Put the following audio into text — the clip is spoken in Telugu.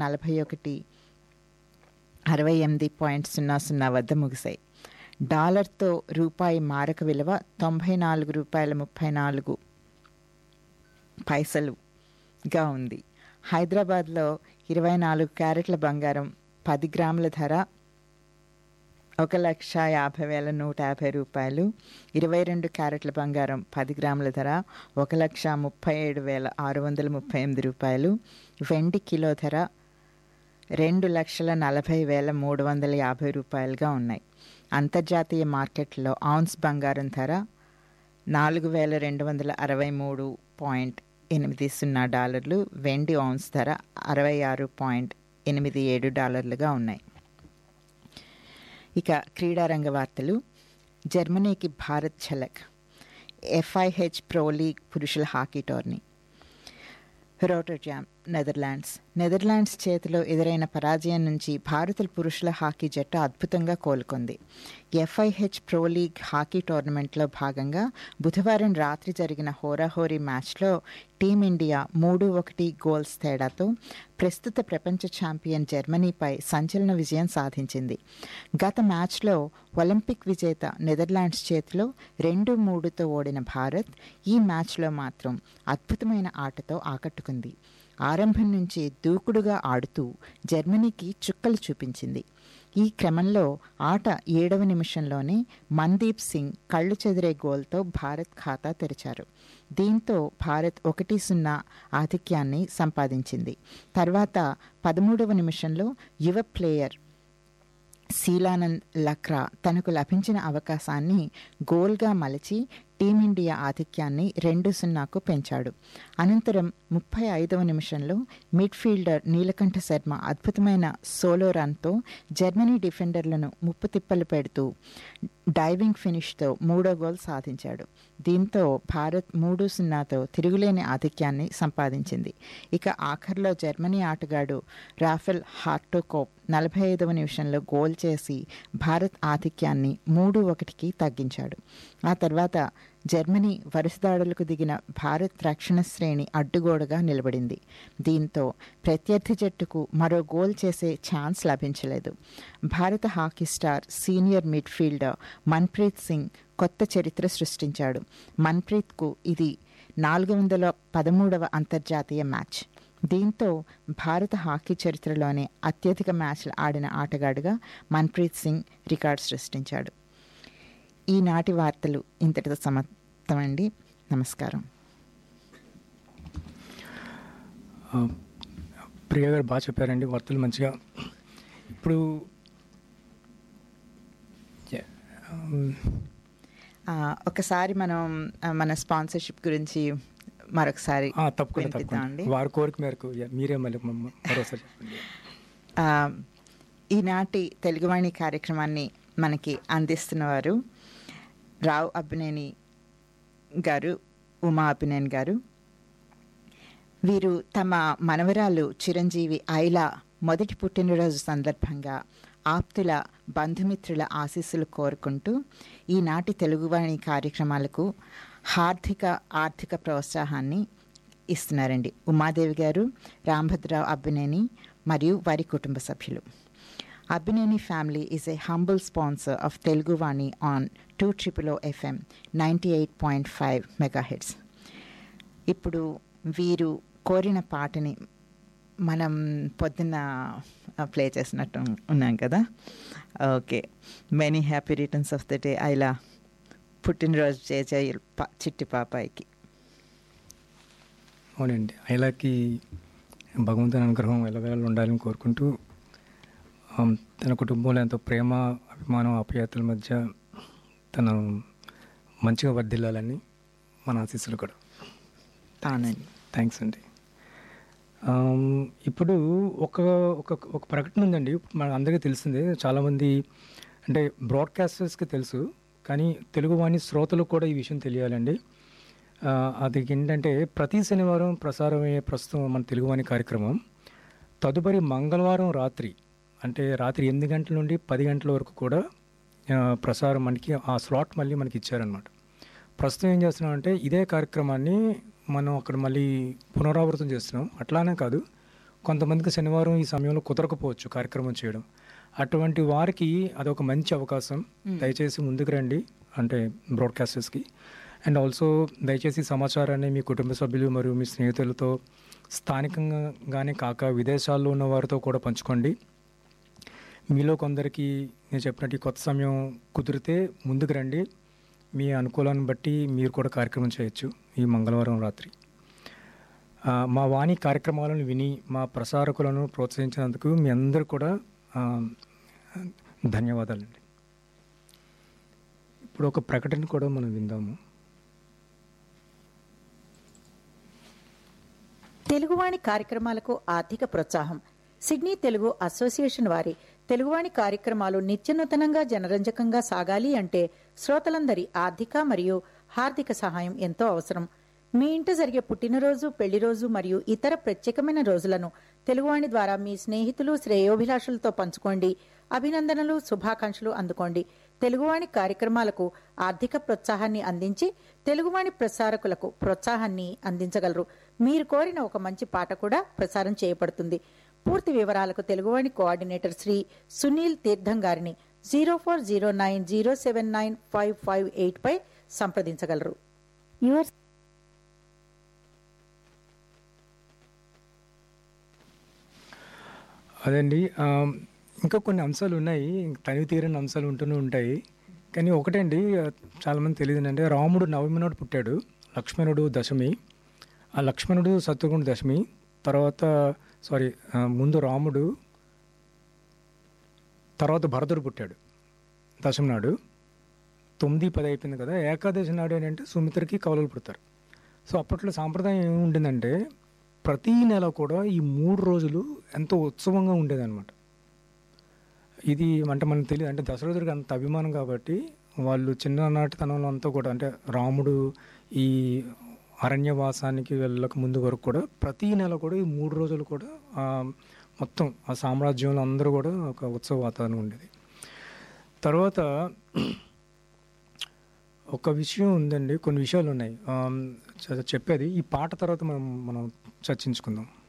నలభై ఒకటి అరవై ఎనిమిది పాయింట్ సున్నా సున్నా వద్ద ముగిశాయి డాలర్తో రూపాయి మారక విలువ తొంభై నాలుగు రూపాయల ముప్పై నాలుగు పైసలుగా ఉంది హైదరాబాద్లో ఇరవై నాలుగు క్యారెట్ల బంగారం పది గ్రాముల ధర ఒక లక్ష యాభై వేల నూట యాభై రూపాయలు ఇరవై రెండు క్యారెట్ల బంగారం పది గ్రాముల ధర ఒక లక్ష ముప్పై ఏడు వేల ఆరు వందల ముప్పై ఎనిమిది రూపాయలు వెండి కిలో ధర రెండు లక్షల నలభై వేల మూడు వందల యాభై రూపాయలుగా ఉన్నాయి అంతర్జాతీయ మార్కెట్లో ఔన్స్ బంగారం ధర నాలుగు వేల రెండు వందల అరవై మూడు పాయింట్ ఎనిమిది సున్నా డాలర్లు వెండి ఔన్స్ ధర అరవై ఆరు పాయింట్ ఎనిమిది ఏడు డాలర్లుగా ఉన్నాయి ఇక క్రీడారంగ వార్తలు జర్మనీకి భారత్ ఝలక్ ఎఫ్ఐహెచ్ ప్రో లీగ్ పురుషుల hockey tourney Rotterdam Netherlands Netherlands చేతిలో ఎదురైన పరాజయం నుంచి భారత పురుషుల హాకీ జట్టు అద్భుతంగా కోలుకుంది ఎఫ్ఐహెచ్ ప్రో లీగ్ హాకీ టోర్నమెంట్లో భాగంగా బుధవారం రాత్రి జరిగిన హోరాహోరీ మ్యాచ్లో టీమిండియా మూడు ఒకటి గోల్స్ తేడాతో ప్రస్తుత ప్రపంచ ఛాంపియన్ జర్మనీపై సంచలన విజయం సాధించింది గత మ్యాచ్లో ఒలింపిక్ విజేత నెదర్లాండ్స్ చేతిలో రెండు మూడుతో ఓడిన భారత్ ఈ మ్యాచ్లో మాత్రం అద్భుతమైన ఆటతో ఆకట్టుకుంది ఆరంభం నుంచి దూకుడుగా ఆడుతూ జర్మనీకి చుక్కలు చూపించింది ఈ క్రమంలో ఆట ఏడవ నిమిషంలోనే మన్దీప్ సింగ్ కళ్ళు చెదిరే గోల్తో భారత్ ఖాతా తెరిచారు దీంతో భారత్ ఒకటి సున్నా ఆధిక్యాన్ని సంపాదించింది తర్వాత పదమూడవ నిమిషంలో యువ ప్లేయర్ శీలానంద్ లక్రా తనకు లభించిన అవకాశాన్ని గోల్గా మలచి టీమిండియా ఆధిక్యాన్ని రెండు సున్నాకు పెంచాడు అనంతరం ముప్పై ఐదవ నిమిషంలో మిడ్ఫీల్డర్ నీలకంఠ శర్మ అద్భుతమైన సోలో రన్తో జర్మనీ డిఫెండర్లను ముప్పు తిప్పలు పెడుతూ డైవింగ్ ఫినిష్తో మూడో గోల్ సాధించాడు దీంతో భారత్ మూడు సున్నాతో తిరుగులేని ఆధిక్యాన్ని సంపాదించింది ఇక ఆఖర్లో జర్మనీ ఆటగాడు రాఫెల్ హార్టోకోప్ నలభై ఐదవ నిమిషంలో గోల్ చేసి భారత్ ఆధిక్యాన్ని మూడు ఒకటికి తగ్గించాడు ఆ తర్వాత జర్మనీ వరుస దాడులకు దిగిన భారత్ రక్షణ శ్రేణి అడ్డుగోడగా నిలబడింది దీంతో ప్రత్యర్థి జట్టుకు మరో గోల్ చేసే ఛాన్స్ లభించలేదు భారత hockey star senior midfielder Manpreet Singh కొత్త చరిత్ర సృష్టించాడు మన్ప్రీత్కు ఇది నాలుగు వందల పదమూడవ అంతర్జాతీయ మ్యాచ్ దీంతో భారత హాకీ చరిత్రలోనే అత్యధిక మ్యాచ్లు ఆడిన ఆటగాడుగా మన్ప్రీత్ సింగ్ రికార్డు సృష్టించాడు ఈనాటి వార్తలు ఇంతటితో సమర్థమండి నమస్కారం ప్రియ గారు బాగా చెప్పారండి వార్తలు మంచిగా ఇప్పుడు Yeah. Um, ఆ, ఒకసారి మనం ఆ, మన స్పాన్సర్షిప్ గురించి మరొకసారి ఆ, తప్పకుండా వినిపిద్దాం తప్పకుండా అండి. వారి కోరిక మేరకు yeah, మీరే మళ్ళీ మమ్మ- మరోసారి చెప్పండి ఆ, ఈనాటి తెలుగువాణి కార్యక్రమాన్ని మనకి అందిస్తున్నవారు రావు అబ్బినేని గారు ఉమా అబ్బినేని గారు వీరు తమ మనవరాలు చిరంజీవి ఐలా మొదటి పుట్టినరోజు సందర్భంగా ఆప్తుల బంధుమిత్రుల ఆశీస్సులు కోరుకుంటూ ఈనాటి తెలుగువాణి కార్యక్రమాలకు హార్దిక ఆర్థిక ప్రోత్సాహాన్ని ఇస్తున్నారండి ఉమాదేవి గారు రాంభద్రరావు అబ్బినేని మరియు వారి కుటుంబ సభ్యులు Abbineni family is a humble sponsor of Teluguvani on two triple O FM ninety eight point five megahertz ఇప్పుడు వీరు కోరిన పాటని మనం పొద్దున్న ప్లే చేసినట్టు ఉన్నాం కదా okay many happy returns of the day ఐలా పుట్టినరోజు చేసే చిట్టి పాపాయికి అవునండి ఐలాకి భగవంతుని అనుగ్రహం ఎల్లవేళ ఉండాలని కోరుకుంటూ ఆమ్, తన కుటుంబంలో ఎంతో ప్రేమ అభిమానం ఆప్యాయతల మధ్య తను మంచిగా వర్ధిల్లాలని మన ఆశీస్సులు కూడా అవునండి థ్యాంక్స్ అండి ఆమ్, ఇప్పుడు ఒక ఒక ఒక ప్రకటన ఉందండి మన అందరికీ తెలిసిందే చాలామంది అంటే బ్రాడ్కాస్టర్స్కి తెలుసు కానీ తెలుగువాణి శ్రోతలకు కూడా ఈ విషయం తెలియాలండి ఆ, అది ఏంటంటే ప్రతి శనివారం ప్రసారమయ్యే ప్రస్తుతం మన తెలుగువాణి కార్యక్రమం తదుపరి మంగళవారం రాత్రి అంటే రాత్రి ఎనిమిది గంటల నుండి పది గంటల వరకు కూడా ఆ, ప్రసారం మనకి ఆ స్లాట్ మళ్ళీ మనకి ఇచ్చారనమాట ప్రస్తుతం ఏం చేస్తున్నాం అంటే ఇదే కార్యక్రమాన్ని మనం అక్కడ మళ్ళీ పునరావృతం చేస్తున్నాం అట్లానే కాదు కొంతమందికి శనివారం ఈ సమయంలో కుదరకపోవచ్చు కార్యక్రమం చేయడం అటువంటి వారికి అదొక మంచి అవకాశం దయచేసి ముందుకు రండి అంటే బ్రాడ్కాస్టర్స్కి అండ్ ఆల్సో దయచేసి సమాచారాన్ని మీ కుటుంబ సభ్యులు మరియు మీ స్నేహితులతో స్థానికంగానే కాక విదేశాల్లో ఉన్న వారితో కూడా పంచుకోండి మీలో కొందరికి నేను చెప్పినట్టు ఈ కొత్త సమయం కుదిరితే ముందుకు రండి మీ అనుకూలాన్ని బట్టి మీరు కూడా కార్యక్రమం చేయొచ్చు ఈ మంగళవారం రాత్రి ఆ, మా వాణి కార్యక్రమాలను విని మా ప్రసారకులను ప్రోత్సహించినందుకు మీ అందరూ కూడా ఆ, ధన్యవాదాలండి ఇప్పుడు ఒక ప్రకటన కూడా మనం విందాము తెలుగువాణి కార్యక్రమాలకు ఆర్థిక ప్రోత్సాహం సిడ్నీ తెలుగు అసోసియేషన్ వారి తెలుగువాణి కార్యక్రమాలు నిత్యనూతనంగా జనరంజకంగా సాగాలి అంటే శ్రోతలందరి ఆర్థిక మరియు హార్దిక సహాయం ఎంతో అవసరం మీ ఇంట జరిగే పుట్టినరోజు పెళ్లిరోజు మరియు ఇతర ప్రత్యేకమైన రోజులను తెలుగువాణి ద్వారా మీ స్నేహితులు శ్రేయోభిలాషులతో పంచుకోండి అభినందనలు శుభాకాంక్షలు అందుకోండి తెలుగువాణి కార్యక్రమాలకు ఆర్థిక ప్రోత్సాహాన్ని అందించి తెలుగువాణి ప్రసారకులకు ప్రోత్సాహాన్ని అందించగలరు మీరు కోరిన ఒక మంచి పాట కూడా ప్రసారం చేయబడుతుంది పూర్తి వివరాలకు తెలుగువాణి కోఆర్డినేటర్ శ్రీ సునీల్ తీర్థం గారిని zero four zero nine zero seven nine five five eight పై సంప్రదించగలరు యువర్ అదండి ఆ, ఇంకా కొన్ని అంశాలు ఉన్నాయి తనివి తీరని అంశాలు ఉంటూనే ఉంటాయి కానీ ఒకటండి ఆ, చాలామంది తెలియదు అంటే రాముడు నవమి నాడు పుట్టాడు లక్ష్మణుడు దశమి ఆ లక్ష్మణుడు శత్రుఘ్నుడు దశమి తర్వాత సారీ ఆ, ముందు రాముడు తర్వాత భరతుడు పుట్టాడు దశమి నాడు తొమ్మిది పది అయిపోయింది కదా ఏకాదశి నాడు ఏంటంటే సుమిత్రకి కవలలు పుడతారు సో అప్పట్లో సాంప్రదాయం ఏమి ఉండిందంటే ప్రతీ నెల కూడా ఈ మూడు రోజులు ఎంతో ఉత్సవంగా ఉండేదన్నమాట ఇది అంటే మనకు తెలియదు అంటే దశరథుడికి అంత అభిమానం కాబట్టి వాళ్ళు చిన్ననాటితనంలో అంతా కూడా అంటే రాముడు ఈ అరణ్యవాసానికి వెళ్ళక ముందు వరకు కూడా ప్రతీ నెల కూడా ఈ మూడు రోజులు కూడా ఆ, మొత్తం ఆ సామ్రాజ్యంలో అందరూ కూడా ఒక ఉత్సవ వాతావరణం ఉండేది తర్వాత ఒక విషయం ఉందండి కొన్ని విషయాలు ఉన్నాయి ఆమ్, చ- చెప్పేది ఈ పాట తర్వాత మనం మనం చర్చించుకుందాం